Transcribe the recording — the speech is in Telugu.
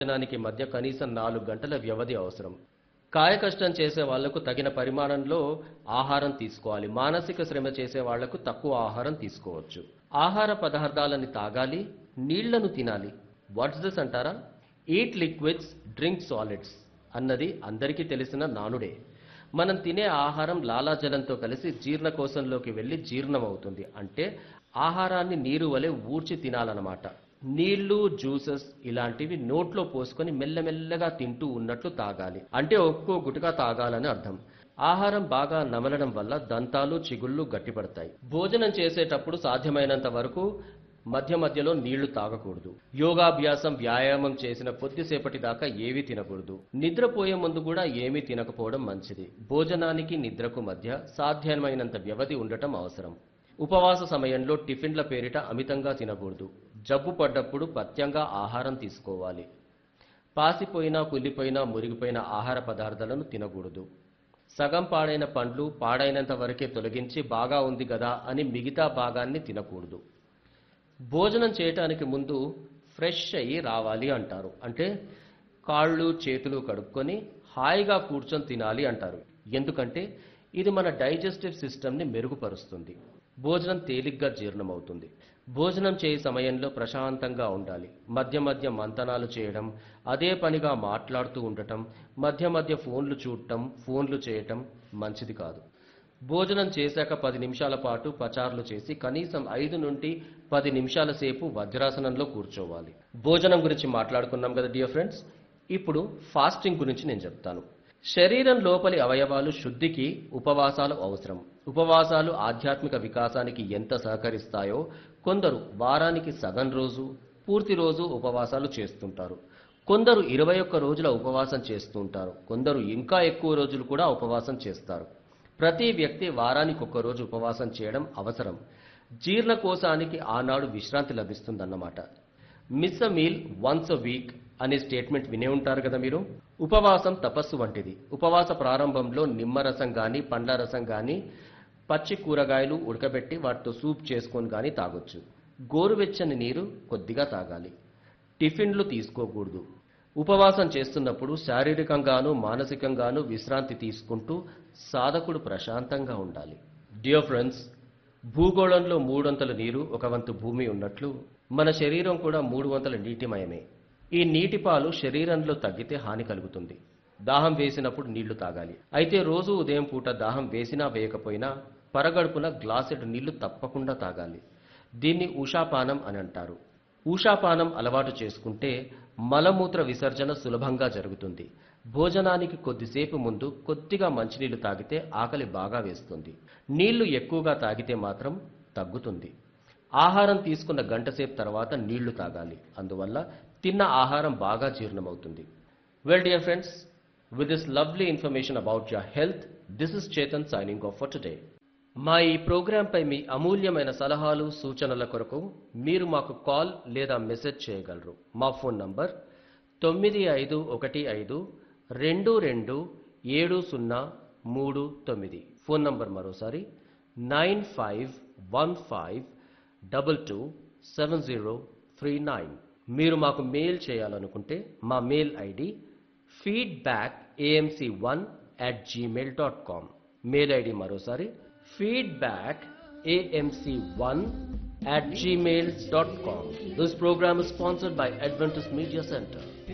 భోజనానికి మధ్య కనీసం నాలుగు గంటల వ్యవధి అవసరం కాయకష్టం చేసే వాళ్లకు తగిన పరిమాణంలో ఆహారం తీసుకోవాలి మానసిక శ్రమ చేసే వాళ్లకు తక్కువ ఆహారం తీసుకోవచ్చు ఆహార పదార్థాలని తాగాలి నీళ్లను తినాలి వాట్స్ దిస్ అంటారా ఈట్ లిక్విడ్స్ డ్రింక్ సాలిడ్స్ అన్నది అందరికీ తెలిసిన నానుడే మనం తినే ఆహారం లాలాజలంతో కలిసి జీర్ణకోశంలోకి వెళ్ళి జీర్ణమవుతుంది అంటే ఆహారాన్ని నీరు వలె ఊడ్చి తినాలన్నమాట నీళ్లు జ్యూసెస్ ఇలాంటివి నోట్లో పోసుకొని మెల్లమెల్లగా తింటూ ఉన్నట్లు తాగాలి అంటే ఒక్కో గుటుగా తాగాలని అర్థం ఆహారం బాగా నమలడం వల్ల దంతాలు చిగుళ్ళు గట్టిపడతాయి భోజనం చేసేటప్పుడు సాధ్యమైనంత వరకు మధ్య మధ్యలో నీళ్లు తాగకూడదు యోగాభ్యాసం వ్యాయామం చేసిన కొద్దిసేపటి దాకా ఏమీ తినకూడదు నిద్రపోయే ముందు కూడా ఏమీ తినకపోవడం మంచిది భోజనానికి నిద్రకు మధ్య సాధ్యమైనంత వ్యవధి ఉండటం అవసరం ఉపవాస సమయంలో టిఫిన్ల పేరిట అమితంగా తినకూడదు జబ్బు పడ్డప్పుడు పథ్యంగా ఆహారం తీసుకోవాలి పాసిపోయిన కుళ్ళిపోయిన మురిగిపోయిన ఆహార పదార్థాలను తినకూడదు సగం పాడైన పండ్లు పాడైనంత వరకే తొలగించి బాగా ఉంది కదా అని మిగతా భాగాన్ని తినకూడదు భోజనం చేయటానికి ముందు ఫ్రెష్ అయ్యి రావాలి అంటారు అంటే కాళ్ళు చేతులు కడుక్కొని హాయిగా కూర్చొని తినాలి అంటారు ఎందుకంటే ఇది మన డైజెస్టివ్ సిస్టమ్ని మెరుగుపరుస్తుంది భోజనం తేలిగ్గా జీర్ణమవుతుంది భోజనం చేయ సమయంలో ప్రశాంతంగా ఉండాలి మధ్య మధ్య మంతనాలు చేయడం అదే పనిగా మాట్లాడుతూ ఉండటం మధ్య మధ్య ఫోన్లు చూడటం ఫోన్లు చేయటం మంచిది కాదు భోజనం చేశాక పది నిమిషాల పాటు పచార్లు చేసి కనీసం ఐదు నుండి పది నిమిషాల సేపు వజ్రాసనంలో కూర్చోవాలి భోజనం గురించి మాట్లాడుకున్నాం కదా డియర్ ఫ్రెండ్స్ ఇప్పుడు ఫాస్టింగ్ గురించి నేను చెప్తాను శరీరం లోపలి అవయవాలు శుద్ధికి ఉపవాసాలు అవసరం ఉపవాసాలు ఆధ్యాత్మిక వికాసానికి ఎంత సహకరిస్తాయో కొందరు వారానికి సగం రోజు పూర్తి రోజు ఉపవాసాలు చేస్తుంటారు కొందరు ఇరవై ఒక్క రోజుల ఉపవాసం చేస్తుంటారు కొందరు ఇంకా ఎక్కువ రోజులు కూడా ఉపవాసం చేస్తారు ప్రతి వ్యక్తి వారానికి ఒక్క రోజు ఉపవాసం చేయడం అవసరం జీర్ణకోశానికి ఆనాడు విశ్రాంతి లభిస్తుందన్నమాట miss a meal once a week అనే స్టేట్మెంట్ వినే ఉంటారు కదా మీరు ఉపవాసం తపస్సు వంటిది ఉపవాస ప్రారంభంలో నిమ్మరసం గాని పండ్ల రసం గాని పచ్చి కూరగాయలు ఉడకబెట్టి వాటితో సూప్ చేసుకొని గాని తాగొచ్చు గోరువెచ్చని నీరు కొద్దిగా తాగాలి టిఫిన్లు తీసుకోకూడదు ఉపవాసం చేస్తున్నప్పుడు శారీరకంగాను మానసికంగాను విశ్రాంతి తీసుకుంటూ సాధకుడు ప్రశాంతంగా ఉండాలి డియర్ ఫ్రెండ్స్ భూగోళంలో మూడొంతల నీరు ఒక వంతు భూమి ఉన్నట్లు మన శరీరం కూడా మూడు వంతుల నీటిమయమే ఈ నీటి పాలు శరీరంలో తగ్గితే హాని కలుగుతుంది దాహం వేసినప్పుడు నీళ్లు తాగాలి అయితే రోజు ఉదయం పూట దాహం వేసినా వేయకపోయినా పరగడుపున గ్లాసెడు నీళ్లు తప్పకుండా తాగాలి దీన్ని ఉషాపానం అని అంటారు ఊషాపానం అలవాటు చేసుకుంటే మలమూత్ర విసర్జన సులభంగా జరుగుతుంది భోజనానికి కొద్దిసేపు ముందు కొద్దిగా మంచినీళ్లు తాగితే ఆకలి బాగా వేస్తుంది నీళ్లు ఎక్కువగా తాగితే మాత్రం తగ్గుతుంది ఆహారం తీసుకున్న గంటసేపు తర్వాత నీళ్లు తాగాలి అందువల్ల తిన్న ఆహారం బాగా జీర్ణమవుతుంది well dear friends with this lovely information about your health this is Chetan signing off for today మా ఈ ప్రోగ్రాంపై మీ అమూల్యమైన సలహాలు సూచనల కొరకు మీరు మాకు కాల్ లేదా మెసేజ్ చేయగలరు మా ఫోన్ నంబర్ తొమ్మిది ఐదు ఒకటి ఐదు రెండు రెండు ఏడు సున్నా మూడు తొమ్మిది ఫోన్ నంబర్ మరోసారి nine five one five double two seven zero three nine మీరు మాకు మెయిల్ చేయాలనుకుంటే మా mail ID feedback AMC one at gmail dot com mail ID మరోసారి feedback amc1 at gmail.com. This program is sponsored by Adventist Media Center.